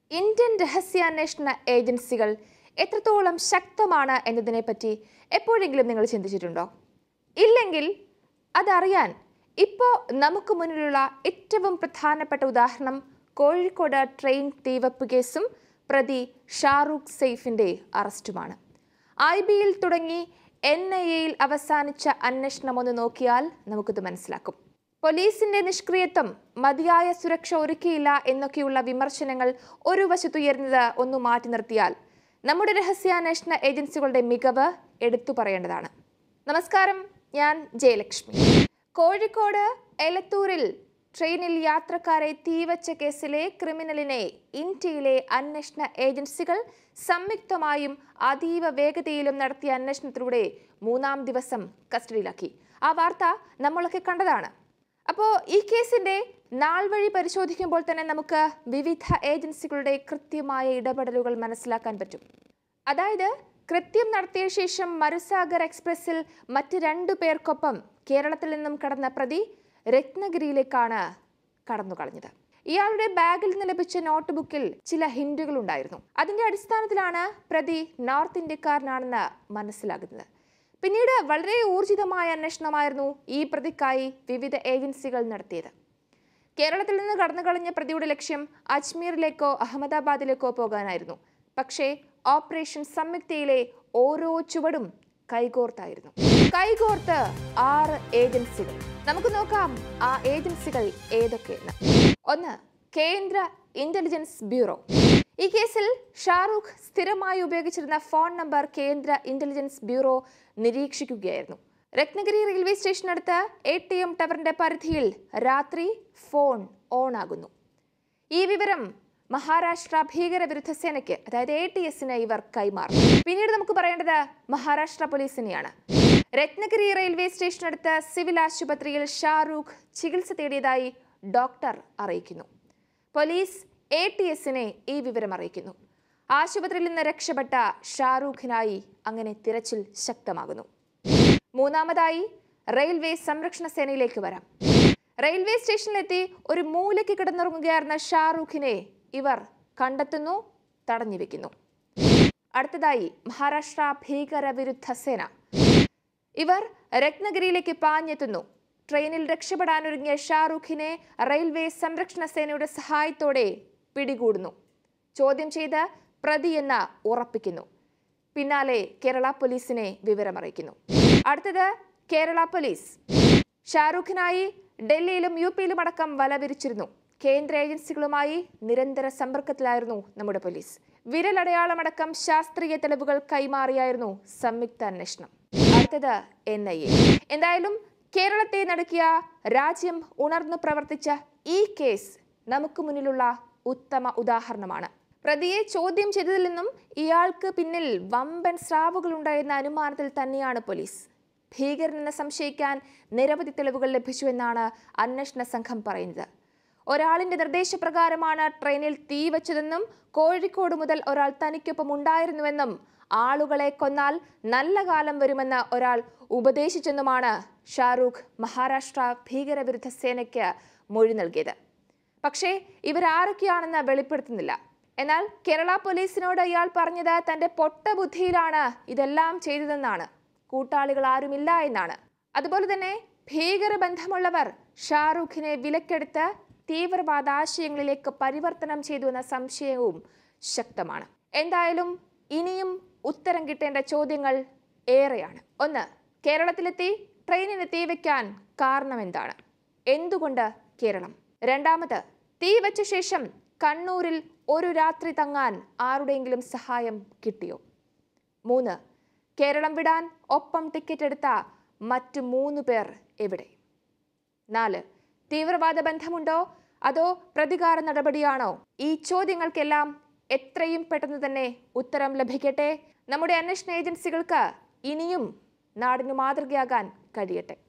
Indian രഹസ്യാന്വേഷണ ഏജൻസികൾ എത്രത്തോളം ശക്തമാണ് എന്നതിനെപ്പറ്റി എപ്പോഴെങ്കിലും നിങ്ങൾ ചിന്തിച്ചിട്ടുണ്ടോ ഇല്ലെങ്കിൽ അതറിയാൻ ഇപ്പോൾ നമുക്ക് മുന്നിലുള്ള ഏറ്റവും പ്രധാനപ്പെട്ട ഉദാഹരണം കോഴിക്കോട് ട്രെയിൻ തീവപ്പ് കേസും പ്രതി ഷാറൂഖ് സെയ്ഫിന്റെ അറസ്റ്റുമാണ് ഐ ബിയിൽ തുടങ്ങി എൻ ഐ എയിൽ അവസാനിച്ച അന്വേഷണം ഒന്ന് നോക്കിയാൽ നമുക്കിത് മനസ്സിലാക്കും പോലീസിന്റെ നിഷ്ക്രിയത്വം മതിയായ സുരക്ഷ ഒരുക്കിയില്ല എന്നൊക്കെയുള്ള വിമർശനങ്ങൾ ഒരു വശത്തുയരുന്നത് ഒന്ന് മാറ്റി നിർത്തിയാൽ നമ്മുടെ രഹസ്യാന്വേഷണ ഏജൻസികളുടെ മികവ് എടുത്തു പറയേണ്ടതാണ് നമസ്കാരം ഞാൻ ജയലക്ഷ്മി കോഴിക്കോട് എലത്തൂരിൽ ട്രെയിനിൽ യാത്രക്കാരെ തീവച്ച കേസിലെ ക്രിമിനലിനെ ഇന്ത്യയിലെ അന്വേഷണ ഏജൻസികൾ സംയുക്തമായും അതീവ വേഗതയിലും നടത്തിയ അന്വേഷണത്തിലൂടെ മൂന്നാം ദിവസം കസ്റ്റഡിയിലാക്കി ആ വാർത്ത നമ്മളൊക്കെ കണ്ടതാണ് അപ്പോൾ ഈ കേസിന്റെ നാൾ വഴി പരിശോധിക്കുമ്പോൾ തന്നെ നമുക്ക് വിവിധ ഏജൻസികളുടെ കൃത്യമായ ഇടപെടലുകൾ മനസ്സിലാക്കാൻ പറ്റും അതായത് കൃത്യം നടത്തിയ ശേഷം മരുസാഗർ എക്സ്പ്രസിൽ മറ്റ് രണ്ടു പേർക്കൊപ്പം കേരളത്തിൽ നിന്നും കടന്ന പ്രതി രത്നഗിരിയിലേക്കാണ് കടന്നു കളഞ്ഞത് ഇയാളുടെ ബാഗിൽ നിന്ന് ലഭിച്ച നോട്ട് ബുക്കിൽ ചില ഹിന്റുകൾ ഉണ്ടായിരുന്നു അതിന്റെ അടിസ്ഥാനത്തിലാണ് പ്രതി നോർത്ത് ഇന്ത്യക്കാരനാണെന്ന് മനസ്സിലാകുന്നത് പിന്നീട് വളരെ ഊർജിതമായ അന്വേഷണമായിരുന്നു ഈ പ്രതിക്കായി വിവിധ ഏജൻസികൾ നടത്തിയത് കേരളത്തിൽ നിന്ന് കടന്നു കളഞ്ഞ പ്രതിയുടെ ലക്ഷ്യം അജ്മീറിലേക്കോ അഹമ്മദാബാദിലേക്കോ പോകാനായിരുന്നു പക്ഷേ ഓപ്പറേഷൻ സംയുക്തയിലെ ഓരോ ചുവടും കൈകോർത്തായിരുന്നു കൈകോർത്ത് ആറ് ഏജൻസികൾ നമുക്ക് നോക്കാം ആ ഏജൻസികൾ ഏതൊക്കെയെന്ന് ഒന്ന് കേന്ദ്ര ഇന്റലിജൻസ് ബ്യൂറോ ഈ കേസിൽ ഷാറൂഖ് സ്ഥിരമായി ഉപയോഗിച്ചിരുന്ന ഫോൺ നമ്പർ കേന്ദ്ര ഇന്റലിജൻസ് ബ്യൂറോ നിരീക്ഷിക്കുകയായിരുന്നു രത്നഗിരി റെയിൽവേ സ്റ്റേഷനടുത്ത് എ ടി എം ടവറിന്റെ പരിധിയിൽ രാത്രി ഫോൺ ഓൺ ആകുന്നു ഈ വിവരം മഹാരാഷ്ട്ര ഭീകരവിരുദ്ധ സേനയ്ക്ക് അതായത് എ ടി എസിന് ഇവർ കൈമാറും പിന്നീട് നമുക്ക് പറയേണ്ടത് മഹാരാഷ്ട്ര പോലീസിനെയാണ് രത്നഗിരി റെയിൽവേ സ്റ്റേഷനടുത്ത് സിവിൽ ആശുപത്രിയിൽ ഷാറൂഖ് ചികിത്സ തേടിയതായി ഡോക്ടർ അറിയിക്കുന്നു പോലീസ് എ ടി എസിനെ ഈ വിവരം അറിയിക്കുന്നു ആശുപത്രിയിൽ നിന്ന് രക്ഷപ്പെട്ട ഷാറൂഖിനായി അങ്ങനെ തിരച്ചിൽ ശക്തമാകുന്നു മൂന്നാമതായി റെയിൽവേ സംരക്ഷണ സേനയിലേക്ക് വരാം റെയിൽവേ സ്റ്റേഷനിലെത്തി ഒരു മൂലയ്ക്ക് കിടന്നുറങ്ങുകയായിരുന്ന ഷാറൂഖിനെ ഇവർ കണ്ടെത്തുന്നു തടഞ്ഞു വെക്കുന്നു അടുത്തതായി മഹാരാഷ്ട്ര ഭീകരവിരുദ്ധ സേന ഇവർ രത്നഗിരിയിലേക്ക് പാഞ്ഞെത്തുന്നു ട്രെയിനിൽ രക്ഷപ്പെടാനൊരുങ്ങിയ ഷാറൂഖിനെ റെയിൽവേ സംരക്ഷണ സേനയുടെ സഹായത്തോടെ പിടികൂടുന്നു ചോദ്യം ചെയ്ത് പ്രതി എന്ന് ഉറപ്പിക്കുന്നു പിന്നാലെ കേരള പോലീസിനെ വിവരമറിയിക്കുന്നു അടുത്തത് കേരള പോലീസ് ഷാറൂഖിനായി ഡൽഹിയിലും യു പിയിലും അടക്കം വല വിരിച്ചിരുന്നു കേന്ദ്ര ഏജൻസികളുമായി നിരന്തര സമ്പർക്കത്തിലായിരുന്നു നമ്മുടെ പോലീസ് വിരലടയാളമടക്കം ശാസ്ത്രീയ തെളിവുകൾ കൈമാറിയായിരുന്നു സംയുക്ത അന്വേഷണം അടുത്തത് എൻ ഐ എ എന്തായാലും കേരളത്തെ നടുക്കിയ രാജ്യം ഉണർന്നു പ്രവർത്തിച്ച ഈ കേസ് നമുക്ക് മുന്നിലുള്ള ഉത്തമ ഉദാഹരണമാണ് പ്രതിയെ ചോദ്യം ചെയ്തതിൽ നിന്നും ഇയാൾക്ക് പിന്നിൽ വമ്പൻ സ്രാവുകൾ ഉണ്ടായെന്ന അനുമാനത്തിൽ തന്നെയാണ് പോലീസ് ഭീകരനെന്ന് സംശയിക്കാൻ നിരവധി തെളിവുകൾ ലഭിച്ചു എന്നാണ് അന്വേഷണ സംഘം പറയുന്നത് ഒരാളിന്റെ നിർദ്ദേശപ്രകാരമാണ് ട്രെയിനിൽ തീ വെച്ചതെന്നും കോഴിക്കോട് മുതൽ ഒരാൾ തനിക്കൊപ്പം ഉണ്ടായിരുന്നുവെന്നും ആളുകളെ കൊന്നാൽ നല്ല കാലം വരുമെന്ന് ഒരാൾ ഉപദേശിച്ചെന്നുമാണ് ഷാറൂഖ് മഹാരാഷ്ട്ര ഭീകരവിരുദ്ധ സേനയ്ക്ക് മൊഴി നൽകിയത് പക്ഷേ ഇവരാരൊക്കെയാണെന്ന് വെളിപ്പെടുത്തുന്നില്ല എന്നാൽ കേരള പോലീസിനോട് ഇയാൾ പറഞ്ഞത് തന്റെ പൊട്ട ബുദ്ധിയിലാണ് ഇതെല്ലാം ചെയ്തതെന്നാണ് കൂട്ടാളികൾ ആരുമില്ല എന്നാണ് അതുപോലെ തന്നെ ഭീകരബന്ധമുള്ളവർ ഷാറൂഖിനെ വിലക്കെടുത്ത് തീവ്രവാദ ആശയങ്ങളിലേക്ക് പരിവർത്തനം ചെയ്തു എന്ന സംശയവും ശക്തമാണ് എന്തായാലും ഇനിയും ഉത്തരം കിട്ടേണ്ട ചോദ്യങ്ങൾ ഏറെയാണ് ഒന്ന് കേരളത്തിലെത്തി ട്രെയിനിന് തീ വയ്ക്കാൻ കാരണം എന്താണ് എന്തുകൊണ്ട് കേരളം രണ്ടാമത് തീ വെച്ച ശേഷം കണ്ണൂരിൽ ഒരു രാത്രി തങ്ങാൻ ആരുടെയെങ്കിലും സഹായം കിട്ടിയോ മൂന്ന് കേരളം വിടാൻ ഒപ്പം ടിക്കറ്റ് എടുത്ത മറ്റ് മൂന്ന് പേർ എവിടെ നാല് തീവ്രവാദ ബന്ധമുണ്ടോ അതോ പ്രതികാര നടപടിയാണോ ഈ ചോദ്യങ്ങൾക്കെല്ലാം എത്രയും പെട്ടെന്ന് തന്നെ ഉത്തരം ലഭിക്കട്ടെ നമ്മുടെ അന്വേഷണ ഏജൻസികൾക്ക് ഇനിയും നാടിനു മാതൃകയാകാൻ കഴിയട്ടെ